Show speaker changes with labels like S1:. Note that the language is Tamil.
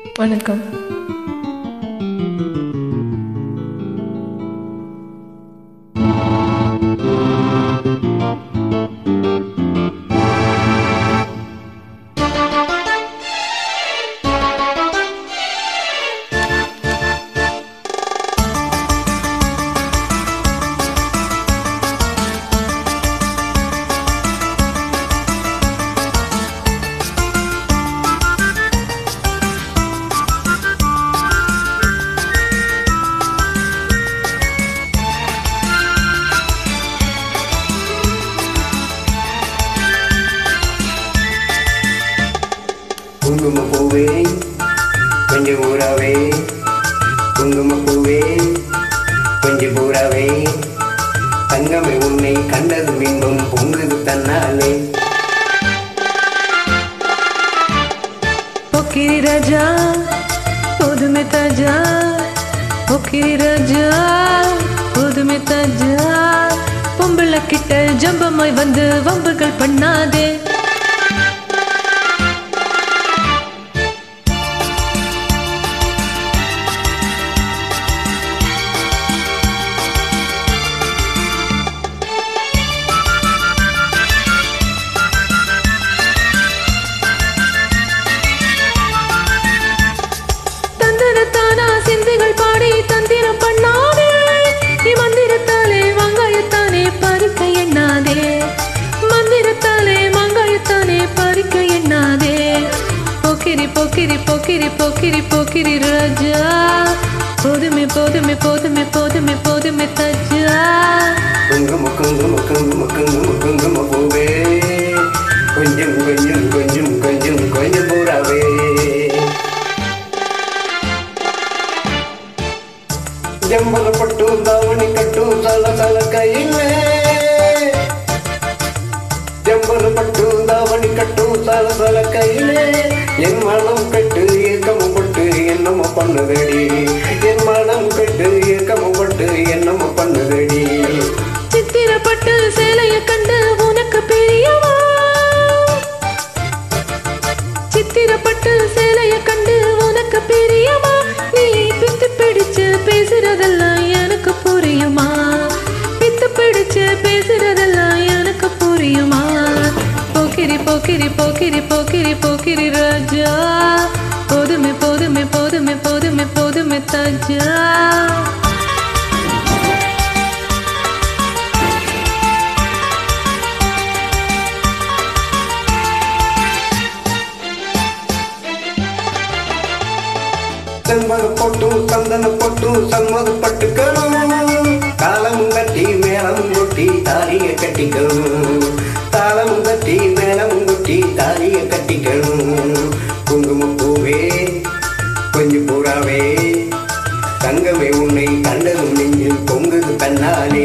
S1: வணக்கம்
S2: குங்கும பூவே கொஞ்சம் ஊறாவே குங்கும பூவே கொஞ்சம் பூராவே தங்கமே உன்னை கண்டது இன்பம் பொங்குது தன்னாலே
S1: போக்கிரி ராஜா புதுமை தாஜா போக்கிரி ராஜா புதுமை தாஜா பொம்பளை கிட்ட ஜம்பமாய் வந்து வம்புகள் பண்ணாதே தந்திரத்தானா சிந்தைகள் பாடி தந்திரம் பண்ணாதே நீ மந்திரத்தாலே வெங்காயத்தானே பறிக்க எண்ணாதே மந்திரத்தாலே வெங்காயத்தானே பறிக்க எண்ணாதே போக்கிரி போக்கிரி போக்கிரி போக்கிரி போக்கிரி ராஜா போதுமே போதுமே போதுமே போதுமே போதுமே தஜா
S2: குங்கும குங்கும குங்கும குங்கும குங்கும பூவே கொஞ்சம் கொஞ்சம் கொஞ்சம் கொஞ்சம் கொஞ்சம் பூராவே ஜம்பல பட்டு தாவணி கட்டு சல சல கையிலே ஜம்பல பட்டு தாவணி கட்டு சல சல கையிலே என் மனம் கட்டு ஏக்கமும் பட்டு என்னமோ பண்ணுதடி என் மனம் கட்டு ஏக்கமும் பட்டு என்னமோ பண்ணுதடி
S1: சித்திரப்பட்டு சேலைய கண்டு உனக்கு பிரியவா சித்திரப்பட்டு சேலைய கண்டு உனக்கு பிரியமா நீ பித்து பிடிச்சு பேசுறதெல்லாம் எனக்கு புரியுமா பித்து பிடிச்சு பேசுறதெல்லாம் எனக்கு புரியுமா போக்கிரி போக்கிரி போக்கிரி போக்கிரி போக்கிரி ராஜா போதுமே போதுமே போதுமே போதுமே போதுமே தாஜா
S2: செம்பக பொட்டு சந்தன பொட்டு சம்மது பட்டுக்கணும் காலம் கட்டி மேளம் கொட்டி தாலிய கட்டிக்கணும் தாளம் கட்டி மேளம் கொட்டி தாலிய கட்டிக்கணும் குங்கும பூவே கொஞ்சம் பூராவே தங்கமே உன்னை கண்டதும் நெஞ்சில் பொங்குது தன்னாலே